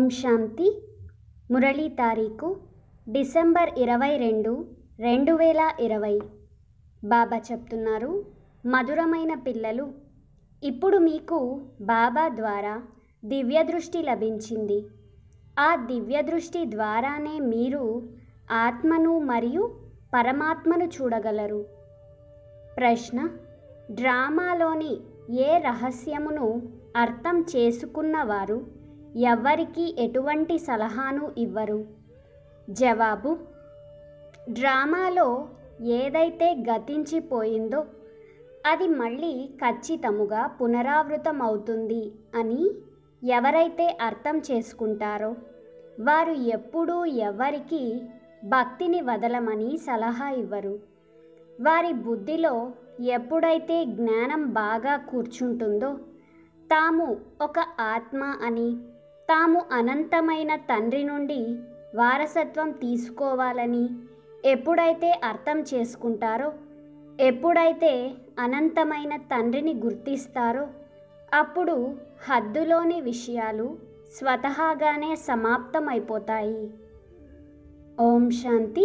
శాంతి మురళీ తారీఖు డిసెంబర్ ఇరవై రెండు రెండు వేల ఇరవై బాబా చెప్తున్నారు మధురమైన పిల్లలు ఇప్పుడు మీకు బాబా ద్వారా దివ్య దృష్టి లభించింది ఆ దివ్య దృష్టి ద్వారానే మీరు ఆత్మను మరియు పరమాత్మను చూడగలరు ప్రశ్న డ్రామాలోని ఏ రహస్యమును అర్థం చేసుకున్నవారు ఎవ్వరికీ ఎటువంటి సలహాను ఇవ్వరు జవాబు డ్రామాలో ఏదైతే గతించిపోయిందో అది మళ్ళీ ఖచ్చితముగా పునరావృతం అవుతుంది అని ఎవరైతే అర్థం చేసుకుంటారో వారు ఎప్పుడూ ఎవరికి భక్తిని వదలమని సలహా ఇవ్వరు వారి బుద్ధిలో ఎప్పుడైతే జ్ఞానం బాగా కూర్చుంటుందో తాము ఒక ఆత్మ అని తాము అనంతమైన తండ్రి నుండి వారసత్వం తీసుకోవాలని ఎప్పుడైతే అర్థం చేసుకుంటారో ఎప్పుడైతే అనంతమైన తండ్రిని గుర్తిస్తారో అప్పుడు హద్దులోని విషయాలు స్వతహాగానే సమాప్తమైపోతాయి ఓం శాంతి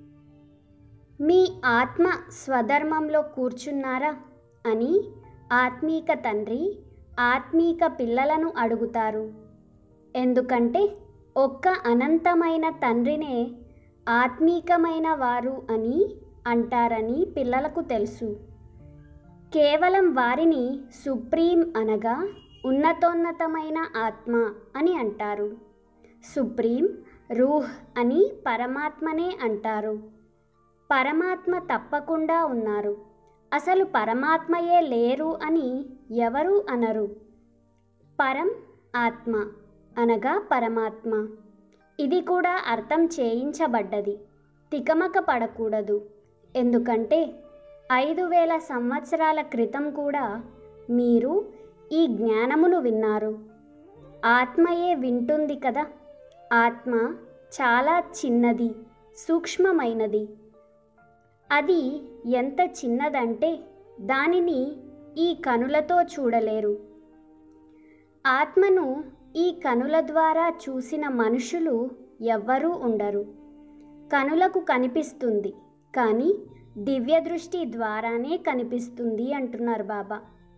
మీ ఆత్మ స్వధర్మంలో కూర్చున్నారా అని ఆత్మీక తండ్రి ఆత్మీక పిల్లలను అడుగుతారు ఎందుకంటే ఒక్క అనంతమైన తండ్రినే ఆత్మీకమైన వారు అని అంటారని పిల్లలకు తెలుసు కేవలం వారిని సుప్రీం అనగా ఉన్నతోన్నతమైన ఆత్మ అని అంటారు సుప్రీం రూహ్ అని పరమాత్మనే అంటారు పరమాత్మ తప్పకుండా ఉన్నారు అసలు పరమాత్మయే లేరు అని ఎవరు అనరు పరం ఆత్మ అనగా పరమాత్మ ఇది కూడా అర్థం చేయించబడ్డది తికమక పడకూడదు ఎందుకంటే ఐదు వేల సంవత్సరాల క్రితం కూడా మీరు ఈ జ్ఞానమును విన్నారు ఆత్మయే వింటుంది కదా ఆత్మ చాలా చిన్నది సూక్ష్మమైనది అది ఎంత చిన్నదంటే దానిని ఈ కనులతో చూడలేరు ఆత్మను ఈ కనుల ద్వారా చూసిన మనుషులు ఎవ్వరూ ఉండరు కనులకు కనిపిస్తుంది కానీ దివ్య దృష్టి ద్వారానే కనిపిస్తుంది అంటున్నారు బాబా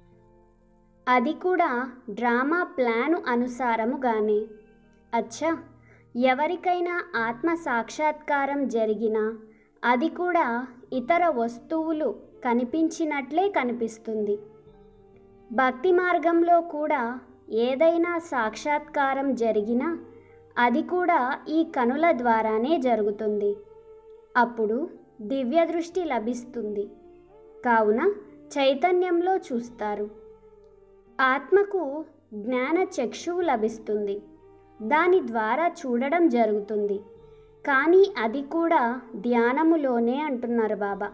అది కూడా డ్రామా ప్లాను అనుసారముగానే అచ్చా ఎవరికైనా ఆత్మ సాక్షాత్కారం జరిగినా అది కూడా ఇతర వస్తువులు కనిపించినట్లే కనిపిస్తుంది భక్తి మార్గంలో కూడా ఏదైనా సాక్షాత్కారం జరిగినా అది కూడా ఈ కనుల ద్వారానే జరుగుతుంది అప్పుడు దివ్య దృష్టి లభిస్తుంది కావున చైతన్యంలో చూస్తారు ఆత్మకు జ్ఞాన చక్షువు లభిస్తుంది దాని ద్వారా చూడడం జరుగుతుంది కానీ అది కూడా ధ్యానములోనే అంటున్నారు బాబా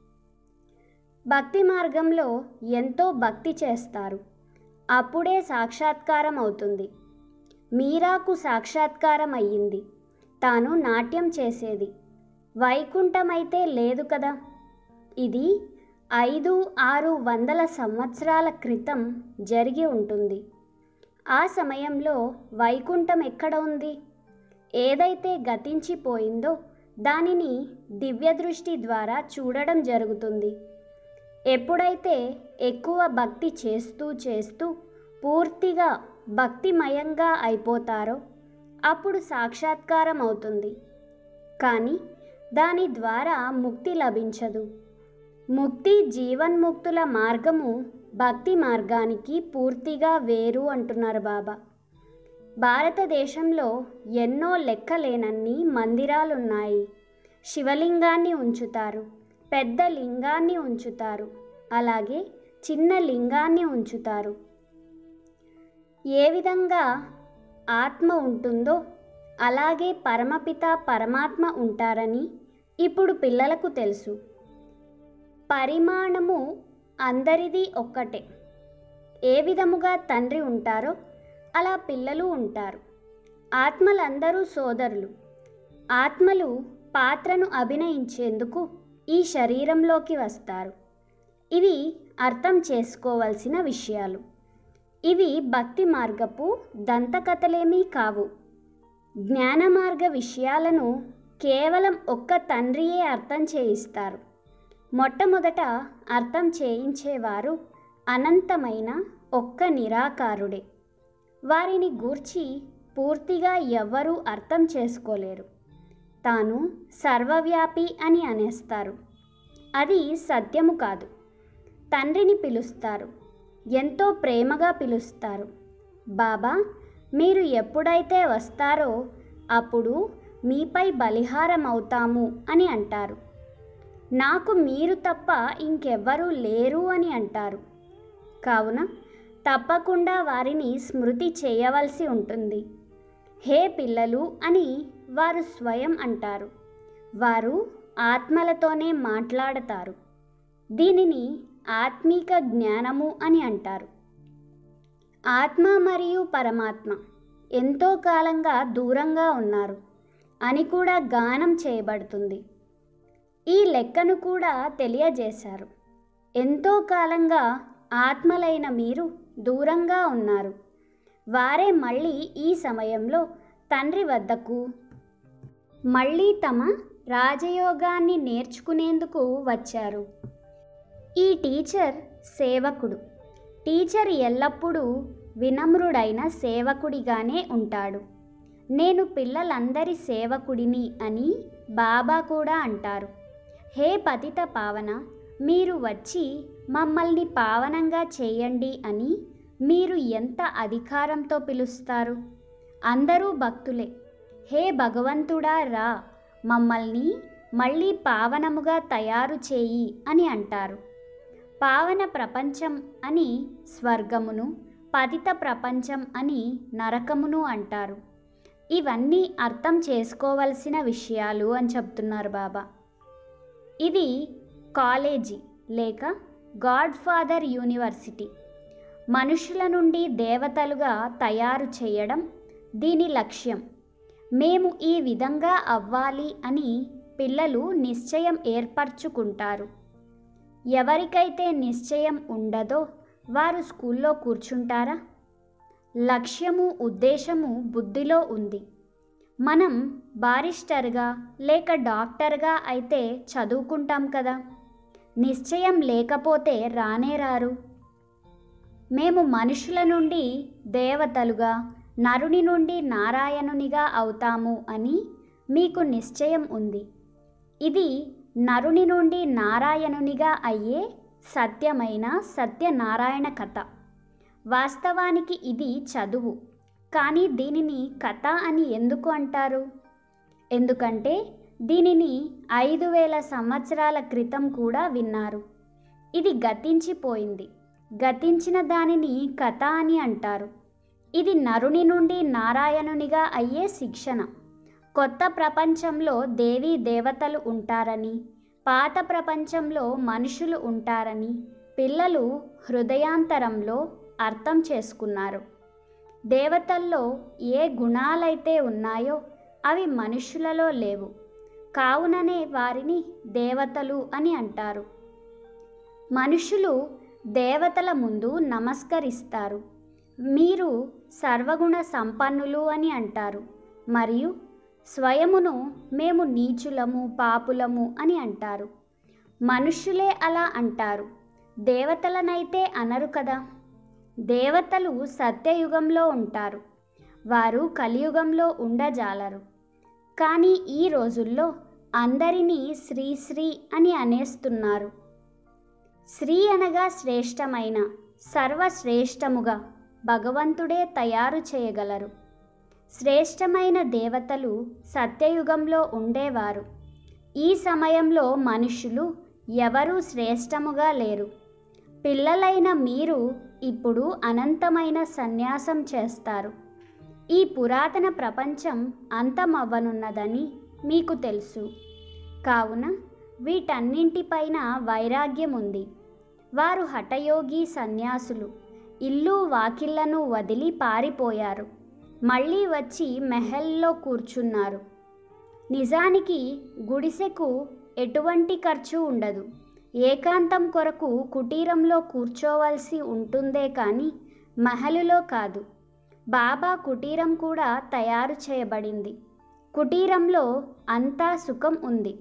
భక్తి మార్గంలో ఎంతో భక్తి చేస్తారు అప్పుడే సాక్షాత్కారం అవుతుంది మీరాకు సాక్షాత్కారం అయ్యింది తాను నాట్యం చేసేది వైకుంఠమైతే లేదు కదా ఇది ఐదు ఆరు వందల సంవత్సరాల క్రితం జరిగి ఉంటుంది ఆ సమయంలో వైకుంఠం ఎక్కడ ఉంది ఏదైతే గతించిపోయిందో దానిని దివ్య దృష్టి ద్వారా చూడడం జరుగుతుంది ఎప్పుడైతే ఎక్కువ భక్తి చేస్తూ చేస్తూ పూర్తిగా భక్తిమయంగా అయిపోతారో అప్పుడు సాక్షాత్కారం అవుతుంది కానీ దాని ద్వారా ముక్తి లభించదు ముక్తి జీవన్ముక్తుల మార్గము భక్తి మార్గానికి పూర్తిగా వేరు అంటున్నారు బాబా భారతదేశంలో ఎన్నో లెక్కలేనన్ని మందిరాలున్నాయి శివలింగాన్ని ఉంచుతారు పెద్ద లింగాన్ని ఉంచుతారు అలాగే చిన్న లింగాన్ని ఉంచుతారు ఏ విధంగా ఆత్మ ఉంటుందో అలాగే పరమపిత పరమాత్మ ఉంటారని ఇప్పుడు పిల్లలకు తెలుసు పరిమాణము అందరిది ఒక్కటే ఏ విధముగా తండ్రి ఉంటారో అలా పిల్లలు ఉంటారు ఆత్మలందరూ సోదరులు ఆత్మలు పాత్రను అభినయించేందుకు ఈ శరీరంలోకి వస్తారు ఇవి అర్థం చేసుకోవలసిన విషయాలు ఇవి భక్తి మార్గపు దంతకథలేమీ కావు జ్ఞానమార్గ విషయాలను కేవలం ఒక్క తండ్రియే అర్థం చేయిస్తారు మొట్టమొదట అర్థం చేయించేవారు అనంతమైన ఒక్క నిరాకారుడే వారిని గూర్చి పూర్తిగా ఎవ్వరూ అర్థం చేసుకోలేరు తాను సర్వవ్యాపి అని అనేస్తారు అది సత్యము కాదు తండ్రిని పిలుస్తారు ఎంతో ప్రేమగా పిలుస్తారు బాబా మీరు ఎప్పుడైతే వస్తారో అప్పుడు మీపై బలిహారం అవుతాము అని అంటారు నాకు మీరు తప్ప ఇంకెవ్వరూ లేరు అని అంటారు కావున తప్పకుండా వారిని స్మృతి చేయవలసి ఉంటుంది హే పిల్లలు అని వారు స్వయం అంటారు వారు ఆత్మలతోనే మాట్లాడతారు దీనిని ఆత్మీక జ్ఞానము అని అంటారు ఆత్మ మరియు పరమాత్మ ఎంతో కాలంగా దూరంగా ఉన్నారు అని కూడా గానం చేయబడుతుంది ఈ లెక్కను కూడా తెలియజేశారు ఎంతో కాలంగా ఆత్మలైన మీరు దూరంగా ఉన్నారు వారే మళ్ళీ ఈ సమయంలో తండ్రి వద్దకు మళ్ళీ తమ రాజయోగాన్ని నేర్చుకునేందుకు వచ్చారు ఈ టీచర్ సేవకుడు టీచర్ ఎల్లప్పుడూ వినమ్రుడైన సేవకుడిగానే ఉంటాడు నేను పిల్లలందరి సేవకుడిని అని బాబా కూడా అంటారు హే పతిత పావన మీరు వచ్చి మమ్మల్ని పావనంగా చేయండి అని మీరు ఎంత అధికారంతో పిలుస్తారు అందరూ భక్తులే హే భగవంతుడా రా మమ్మల్ని మళ్ళీ పావనముగా తయారు చేయి అని అంటారు పావన ప్రపంచం అని స్వర్గమును పతిత ప్రపంచం అని నరకమును అంటారు ఇవన్నీ అర్థం చేసుకోవలసిన విషయాలు అని చెప్తున్నారు బాబా ఇది కాలేజీ లేక గాడ్ ఫాదర్ యూనివర్సిటీ మనుషుల నుండి దేవతలుగా తయారు చేయడం దీని లక్ష్యం మేము ఈ విధంగా అవ్వాలి అని పిల్లలు నిశ్చయం ఏర్పరచుకుంటారు ఎవరికైతే నిశ్చయం ఉండదో వారు స్కూల్లో కూర్చుంటారా లక్ష్యము ఉద్దేశము బుద్ధిలో ఉంది మనం బారిస్టర్గా లేక డాక్టర్గా అయితే చదువుకుంటాం కదా నిశ్చయం లేకపోతే రానే రారు మేము మనుషుల నుండి దేవతలుగా నరుని నుండి నారాయణునిగా అవుతాము అని మీకు నిశ్చయం ఉంది ఇది నరుని నుండి నారాయణునిగా అయ్యే సత్యమైన సత్యనారాయణ కథ వాస్తవానికి ఇది చదువు కానీ దీనిని కథ అని ఎందుకు అంటారు ఎందుకంటే దీనిని ఐదు వేల సంవత్సరాల క్రితం కూడా విన్నారు ఇది గతించిపోయింది గతించిన దానిని కథ అని అంటారు ఇది నరుని నుండి నారాయణునిగా అయ్యే శిక్షణ కొత్త ప్రపంచంలో దేవీ దేవతలు ఉంటారని పాత ప్రపంచంలో మనుషులు ఉంటారని పిల్లలు హృదయాంతరంలో అర్థం చేసుకున్నారు దేవతల్లో ఏ గుణాలైతే ఉన్నాయో అవి మనుషులలో లేవు కావుననే వారిని దేవతలు అని అంటారు మనుషులు దేవతల ముందు నమస్కరిస్తారు మీరు సర్వగుణ సంపన్నులు అని అంటారు మరియు స్వయమును మేము నీచులము పాపులము అని అంటారు మనుష్యులే అలా అంటారు దేవతలనైతే అనరు కదా దేవతలు సత్యయుగంలో ఉంటారు వారు కలియుగంలో ఉండజాలరు కానీ ఈ రోజుల్లో అందరినీ శ్రీశ్రీ అని అనేస్తున్నారు శ్రీ అనగా శ్రేష్టమైన సర్వశ్రేష్టముగా భగవంతుడే తయారు చేయగలరు శ్రేష్టమైన దేవతలు సత్యయుగంలో ఉండేవారు ఈ సమయంలో మనుషులు ఎవరూ శ్రేష్టముగా లేరు పిల్లలైన మీరు ఇప్పుడు అనంతమైన సన్యాసం చేస్తారు ఈ పురాతన ప్రపంచం అంతమవ్వనున్నదని మీకు తెలుసు కావున వీటన్నింటిపైన వైరాగ్యం ఉంది వారు హఠయోగి సన్యాసులు ఇల్లు వాకిళ్లను వదిలి పారిపోయారు మళ్ళీ వచ్చి మెహల్లో కూర్చున్నారు నిజానికి గుడిసెకు ఎటువంటి ఖర్చు ఉండదు ఏకాంతం కొరకు కుటీరంలో కూర్చోవలసి ఉంటుందే కానీ మహలులో కాదు బాబా కుటీరం కూడా తయారు చేయబడింది కుటీరంలో అంతా సుఖం ఉంది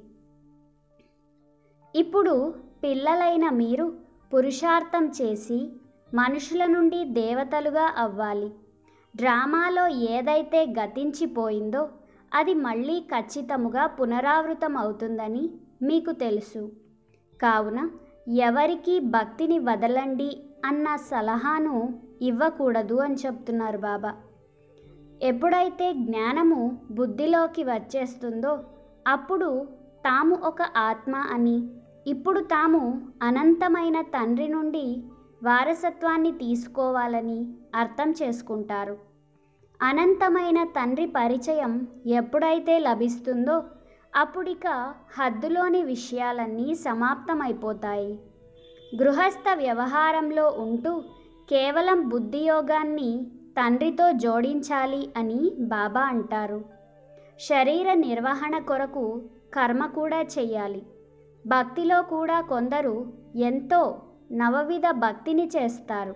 ఇప్పుడు పిల్లలైన మీరు పురుషార్థం చేసి మనుషుల నుండి దేవతలుగా అవ్వాలి డ్రామాలో ఏదైతే గతించిపోయిందో అది మళ్ళీ ఖచ్చితముగా పునరావృతం అవుతుందని మీకు తెలుసు కావున ఎవరికి భక్తిని వదలండి అన్న సలహాను ఇవ్వకూడదు అని చెప్తున్నారు బాబా ఎప్పుడైతే జ్ఞానము బుద్ధిలోకి వచ్చేస్తుందో అప్పుడు తాము ఒక ఆత్మ అని ఇప్పుడు తాము అనంతమైన తండ్రి నుండి వారసత్వాన్ని తీసుకోవాలని అర్థం చేసుకుంటారు అనంతమైన తండ్రి పరిచయం ఎప్పుడైతే లభిస్తుందో అప్పుడిక హద్దులోని విషయాలన్నీ సమాప్తమైపోతాయి గృహస్థ వ్యవహారంలో ఉంటూ కేవలం బుద్ధియోగాన్ని తండ్రితో జోడించాలి అని బాబా అంటారు శరీర నిర్వహణ కొరకు కర్మ కూడా చెయ్యాలి భక్తిలో కూడా కొందరు ఎంతో నవవిధ భక్తిని చేస్తారు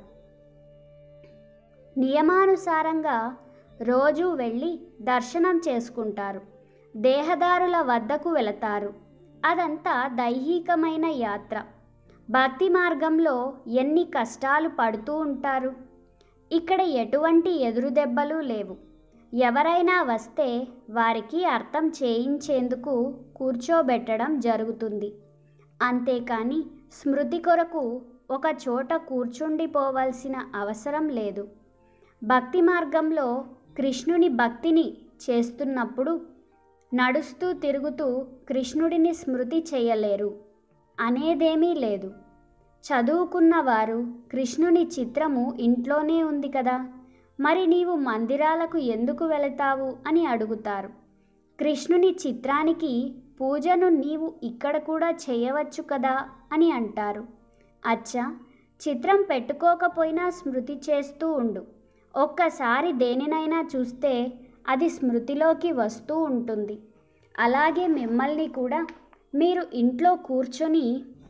నియమానుసారంగా రోజు వెళ్ళి దర్శనం చేసుకుంటారు దేహదారుల వద్దకు వెళతారు అదంతా దైహికమైన యాత్ర భక్తి మార్గంలో ఎన్ని కష్టాలు పడుతూ ఉంటారు ఇక్కడ ఎటువంటి ఎదురుదెబ్బలు లేవు ఎవరైనా వస్తే వారికి అర్థం చేయించేందుకు కూర్చోబెట్టడం జరుగుతుంది అంతేకాని స్మృతి కొరకు ఒక చోట కూర్చుండిపోవలసిన అవసరం లేదు భక్తి మార్గంలో కృష్ణుని భక్తిని చేస్తున్నప్పుడు నడుస్తూ తిరుగుతూ కృష్ణుడిని స్మృతి చేయలేరు అనేదేమీ లేదు చదువుకున్నవారు కృష్ణుని చిత్రము ఇంట్లోనే ఉంది కదా మరి నీవు మందిరాలకు ఎందుకు వెళతావు అని అడుగుతారు కృష్ణుని చిత్రానికి పూజను నీవు ఇక్కడ కూడా చేయవచ్చు కదా అని అంటారు అచ్చా చిత్రం పెట్టుకోకపోయినా స్మృతి చేస్తూ ఉండు ఒక్కసారి దేనినైనా చూస్తే అది స్మృతిలోకి వస్తూ ఉంటుంది అలాగే మిమ్మల్ని కూడా మీరు ఇంట్లో కూర్చొని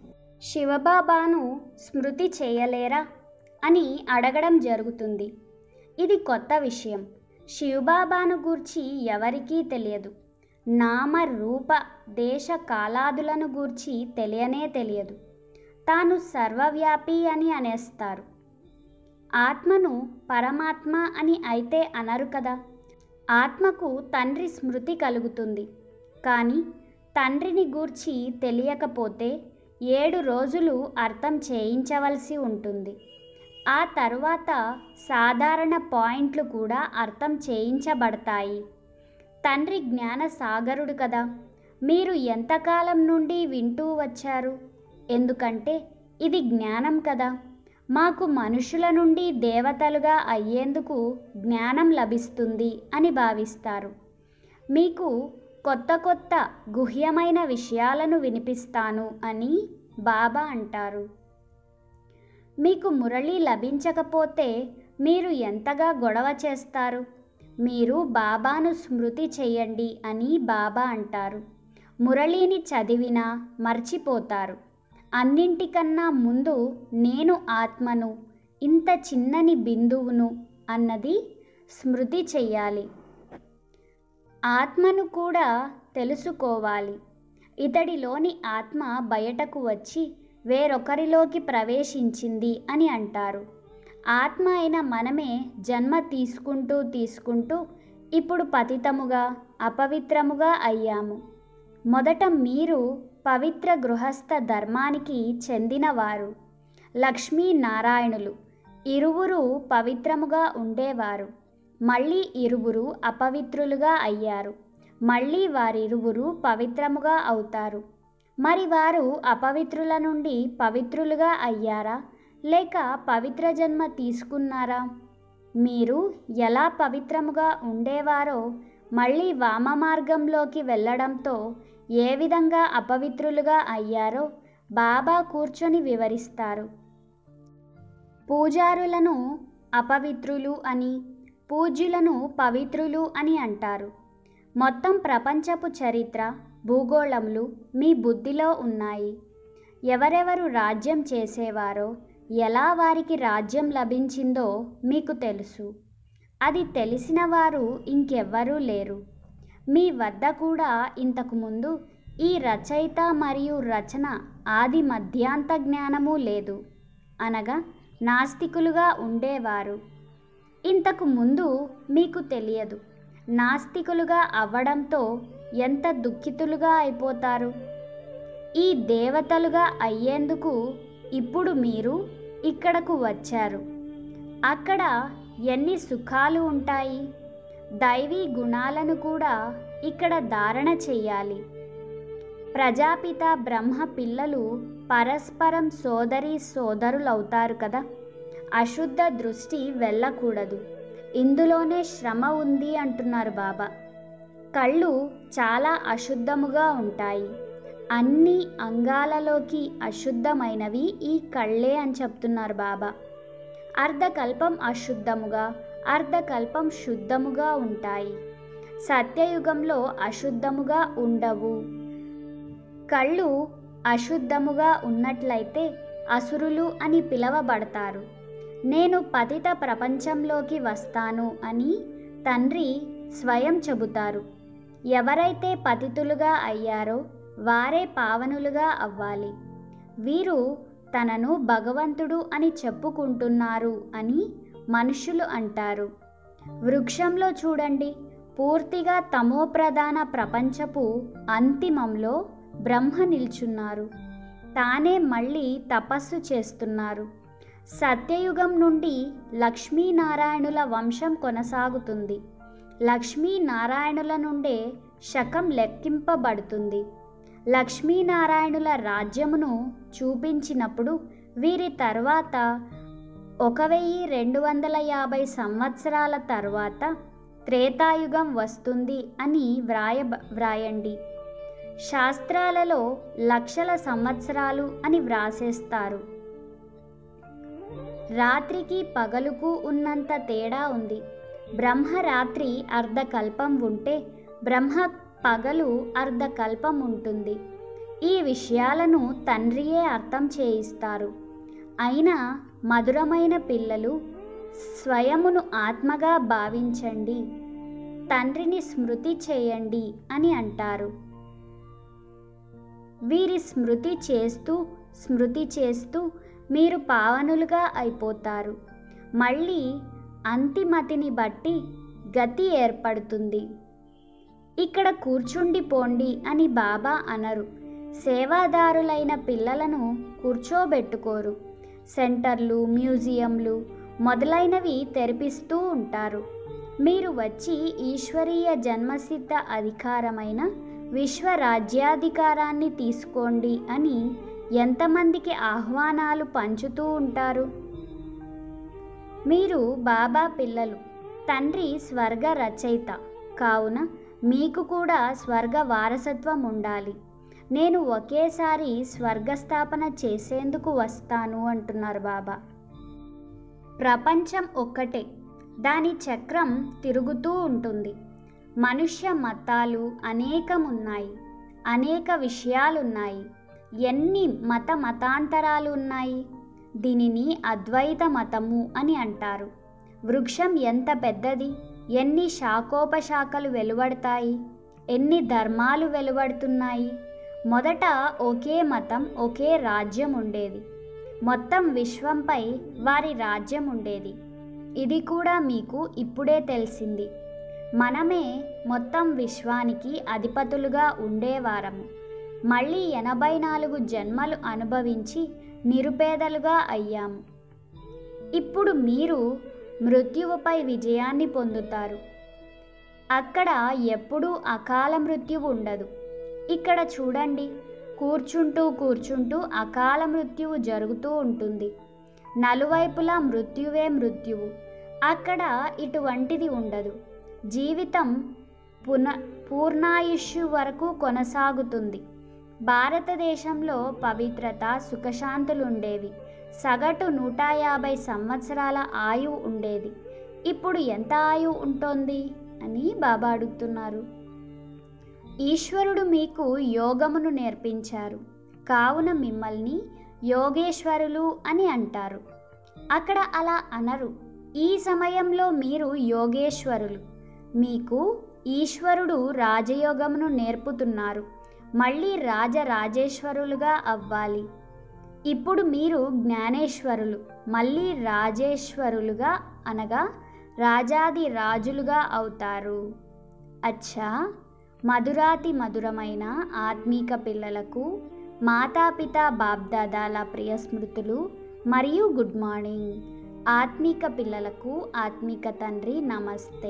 శివబాబాను స్మృతి చేయలేరా అని అడగడం జరుగుతుంది ఇది కొత్త విషయం శివబాబాను గూర్చి ఎవరికీ తెలియదు నామ రూప దేశ కాలాదులను గూర్చి తెలియనే తెలియదు తాను సర్వవ్యాపి అని అనేస్తారు ఆత్మను పరమాత్మ అని అయితే అనరు కదా ఆత్మకు తండ్రి స్మృతి కలుగుతుంది కానీ తండ్రిని గూర్చి తెలియకపోతే ఏడు రోజులు అర్థం చేయించవలసి ఉంటుంది ఆ తరువాత సాధారణ పాయింట్లు కూడా అర్థం చేయించబడతాయి తండ్రి జ్ఞాన సాగరుడు కదా మీరు ఎంతకాలం నుండి వింటూ వచ్చారు ఎందుకంటే ఇది జ్ఞానం కదా మాకు మనుషుల నుండి దేవతలుగా అయ్యేందుకు జ్ఞానం లభిస్తుంది అని భావిస్తారు మీకు కొత్త కొత్త గుహ్యమైన విషయాలను వినిపిస్తాను అని బాబా అంటారు మీకు మురళి లభించకపోతే మీరు ఎంతగా గొడవ చేస్తారు మీరు బాబాను స్మృతి చేయండి అని బాబా అంటారు మురళిని చదివినా మర్చిపోతారు అన్నింటికన్నా ముందు నేను ఆత్మను ఇంత చిన్నని బిందువును అన్నది స్మృతి చెయ్యాలి ఆత్మను కూడా తెలుసుకోవాలి ఇతడిలోని ఆత్మ బయటకు వచ్చి వేరొకరిలోకి ప్రవేశించింది అని అంటారు ఆత్మ అయిన మనమే జన్మ తీసుకుంటూ తీసుకుంటూ ఇప్పుడు పతితముగా అపవిత్రముగా అయ్యాము మొదట మీరు పవిత్ర గృహస్థ ధర్మానికి చెందినవారు లక్ష్మీనారాయణులు ఇరువురు పవిత్రముగా ఉండేవారు మళ్ళీ ఇరువురు అపవిత్రులుగా అయ్యారు మళ్ళీ వారిరువురు పవిత్రముగా అవుతారు మరి వారు అపవిత్రుల నుండి పవిత్రులుగా అయ్యారా లేక పవిత్ర జన్మ తీసుకున్నారా మీరు ఎలా పవిత్రముగా ఉండేవారో మళ్ళీ వామ మార్గంలోకి వెళ్ళడంతో ఏ విధంగా అపవిత్రులుగా అయ్యారో బాబా కూర్చొని వివరిస్తారు పూజారులను అపవిత్రులు అని పూజ్యులను పవిత్రులు అని అంటారు మొత్తం ప్రపంచపు చరిత్ర భూగోళములు మీ బుద్ధిలో ఉన్నాయి ఎవరెవరు రాజ్యం చేసేవారో ఎలా వారికి రాజ్యం లభించిందో మీకు తెలుసు అది తెలిసిన వారు ఇంకెవ్వరూ లేరు మీ వద్ద కూడా ఇంతకుముందు ఈ రచయిత మరియు రచన ఆది మధ్యాంత జ్ఞానము లేదు అనగా నాస్తికులుగా ఉండేవారు ఇంతకు ముందు మీకు తెలియదు నాస్తికులుగా అవ్వడంతో ఎంత దుఃఖితులుగా అయిపోతారు ఈ దేవతలుగా అయ్యేందుకు ఇప్పుడు మీరు ఇక్కడకు వచ్చారు అక్కడ ఎన్ని సుఖాలు ఉంటాయి దైవీ గుణాలను కూడా ఇక్కడ ధారణ చెయ్యాలి ప్రజాపిత బ్రహ్మ పిల్లలు పరస్పరం సోదరి సోదరులవుతారు కదా అశుద్ధ దృష్టి వెళ్ళకూడదు ఇందులోనే శ్రమ ఉంది అంటున్నారు బాబా కళ్ళు చాలా అశుద్ధముగా ఉంటాయి అన్ని అంగాలలోకి అశుద్ధమైనవి ఈ కళ్ళే అని చెప్తున్నారు బాబా అర్ధకల్పం అశుద్ధముగా అర్ధకల్పం శుద్ధముగా ఉంటాయి సత్యయుగంలో అశుద్ధముగా ఉండవు కళ్ళు అశుద్ధముగా ఉన్నట్లయితే అసురులు అని పిలవబడతారు నేను పతిత ప్రపంచంలోకి వస్తాను అని తండ్రి స్వయం చెబుతారు ఎవరైతే పతితులుగా అయ్యారో వారే పావనులుగా అవ్వాలి వీరు తనను భగవంతుడు అని చెప్పుకుంటున్నారు అని మనుషులు అంటారు వృక్షంలో చూడండి పూర్తిగా తమోప్రధాన ప్రపంచపు అంతిమంలో బ్రహ్మ నిల్చున్నారు తానే మళ్ళీ తపస్సు చేస్తున్నారు సత్యయుగం నుండి లక్ష్మీనారాయణుల వంశం కొనసాగుతుంది లక్ష్మీనారాయణుల నుండే శకం లెక్కింపబడుతుంది లక్ష్మీనారాయణుల రాజ్యమును చూపించినప్పుడు వీరి తర్వాత ఒక వెయ్యి రెండు వందల యాభై సంవత్సరాల తర్వాత త్రేతాయుగం వస్తుంది అని వ్రాయ వ్రాయండి శాస్త్రాలలో లక్షల సంవత్సరాలు అని వ్రాసేస్తారు రాత్రికి పగలుకు ఉన్నంత తేడా ఉంది బ్రహ్మ రాత్రి అర్ధకల్పం ఉంటే బ్రహ్మ పగలు అర్ధకల్పం ఉంటుంది ఈ విషయాలను తండ్రియే అర్థం చేయిస్తారు అయినా మధురమైన పిల్లలు స్వయమును ఆత్మగా భావించండి తండ్రిని స్మృతి చేయండి అని అంటారు వీరి స్మృతి చేస్తూ స్మృతి చేస్తూ మీరు పావనులుగా అయిపోతారు మళ్ళీ అంతిమతిని బట్టి గతి ఏర్పడుతుంది ఇక్కడ కూర్చుండిపోండి అని బాబా అనరు సేవాదారులైన పిల్లలను కూర్చోబెట్టుకోరు సెంటర్లు మ్యూజియంలు మొదలైనవి తెరిపిస్తూ ఉంటారు మీరు వచ్చి ఈశ్వరీయ జన్మసిద్ధ అధికారమైన విశ్వ రాజ్యాధికారాన్ని తీసుకోండి అని ఎంతమందికి ఆహ్వానాలు పంచుతూ ఉంటారు మీరు బాబా పిల్లలు తండ్రి స్వర్గ రచయిత కావున మీకు కూడా స్వర్గ వారసత్వం ఉండాలి నేను ఒకేసారి స్వర్గస్థాపన చేసేందుకు వస్తాను అంటున్నారు బాబా ప్రపంచం ఒక్కటే దాని చక్రం తిరుగుతూ ఉంటుంది మనుష్య మతాలు అనేకం ఉన్నాయి అనేక విషయాలున్నాయి ఎన్ని మత మతాంతరాలు ఉన్నాయి దీనిని అద్వైత మతము అని అంటారు వృక్షం ఎంత పెద్దది ఎన్ని శాఖోపశాఖలు వెలువడతాయి ఎన్ని ధర్మాలు వెలువడుతున్నాయి మొదట ఒకే మతం ఒకే రాజ్యం ఉండేది మొత్తం విశ్వంపై వారి రాజ్యం ఉండేది ఇది కూడా మీకు ఇప్పుడే తెలిసింది మనమే మొత్తం విశ్వానికి అధిపతులుగా ఉండేవారము మళ్ళీ ఎనభై నాలుగు జన్మలు అనుభవించి నిరుపేదలుగా అయ్యాము ఇప్పుడు మీరు మృత్యువుపై విజయాన్ని పొందుతారు అక్కడ ఎప్పుడూ అకాల మృత్యువు ఉండదు ఇక్కడ చూడండి కూర్చుంటూ కూర్చుంటూ అకాల మృత్యువు జరుగుతూ ఉంటుంది నలువైపులా మృత్యువే మృత్యువు అక్కడ ఇటువంటిది ఉండదు జీవితం పున పూర్ణాయుష్యు వరకు కొనసాగుతుంది భారతదేశంలో పవిత్రత సుఖశాంతులుండేవి సగటు నూట యాభై సంవత్సరాల ఆయువు ఉండేది ఇప్పుడు ఎంత ఆయువు ఉంటుంది అని బాబా అడుగుతున్నారు ఈశ్వరుడు మీకు యోగమును నేర్పించారు కావున మిమ్మల్ని యోగేశ్వరులు అని అంటారు అక్కడ అలా అనరు ఈ సమయంలో మీరు యోగేశ్వరులు మీకు ఈశ్వరుడు రాజయోగమును నేర్పుతున్నారు మళ్ళీ రాజరాజేశ్వరులుగా అవ్వాలి ఇప్పుడు మీరు జ్ఞానేశ్వరులు మళ్ళీ రాజేశ్వరులుగా అనగా రాజాది రాజులుగా అవుతారు అచ్చా మధురాతి మధురమైన ఆత్మీక పిల్లలకు మాతాపిత బాబ్దాదాల ప్రియ స్మృతులు మరియు గుడ్ మార్నింగ్ ఆత్మీక పిల్లలకు ఆత్మీక తండ్రి నమస్తే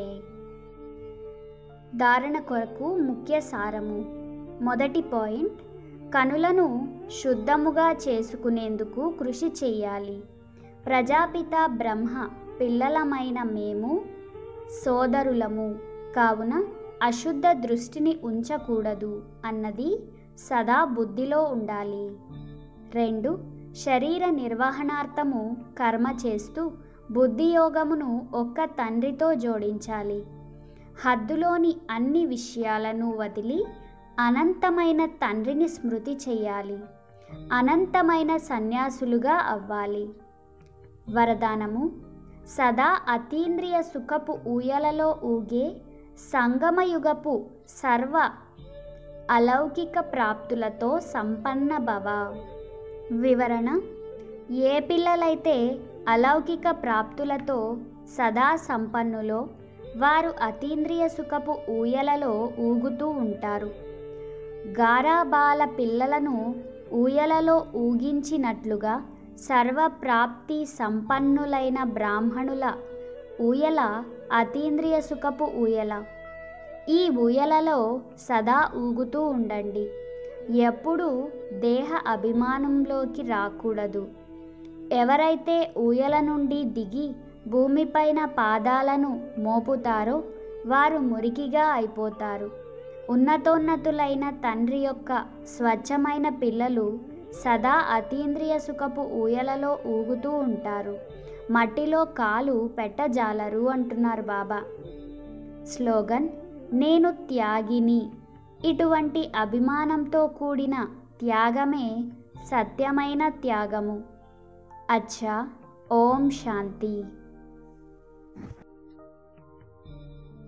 ధారణ కొరకు ముఖ్య సారము మొదటి పాయింట్ కనులను శుద్ధముగా చేసుకునేందుకు కృషి చేయాలి ప్రజాపిత బ్రహ్మ పిల్లలమైన మేము సోదరులము కావున అశుద్ధ దృష్టిని ఉంచకూడదు అన్నది సదా బుద్ధిలో ఉండాలి రెండు శరీర నిర్వహణార్థము కర్మ చేస్తూ బుద్ధియోగమును ఒక్క తండ్రితో జోడించాలి హద్దులోని అన్ని విషయాలను వదిలి అనంతమైన తండ్రిని స్మృతి చేయాలి అనంతమైన సన్యాసులుగా అవ్వాలి వరదానము సదా అతీంద్రియ సుఖపు ఊయలలో ఊగే సంగమయుగపు సర్వ అలౌకిక ప్రాప్తులతో సంపన్న భవ వివరణ ఏ పిల్లలైతే అలౌకిక ప్రాప్తులతో సదా సంపన్నులో వారు అతీంద్రియ సుఖపు ఊయలలో ఊగుతూ ఉంటారు గారాబాల పిల్లలను ఊయలలో ఊగించినట్లుగా సర్వప్రాప్తి సంపన్నులైన బ్రాహ్మణుల ఊయల అతీంద్రియ సుఖపు ఊయల ఈ ఊయలలో సదా ఊగుతూ ఉండండి ఎప్పుడూ దేహ అభిమానంలోకి రాకూడదు ఎవరైతే ఊయల నుండి దిగి భూమిపైన పాదాలను మోపుతారో వారు మురికిగా అయిపోతారు ఉన్నతోన్నతులైన తండ్రి యొక్క స్వచ్ఛమైన పిల్లలు సదా అతీంద్రియ సుఖపు ఊయలలో ఊగుతూ ఉంటారు మట్టిలో కాలు పెట్టజాలరు అంటున్నారు బాబా స్లోగన్ నేను త్యాగిని ఇటువంటి అభిమానంతో కూడిన త్యాగమే సత్యమైన త్యాగము అచ్చా ఓం శాంతి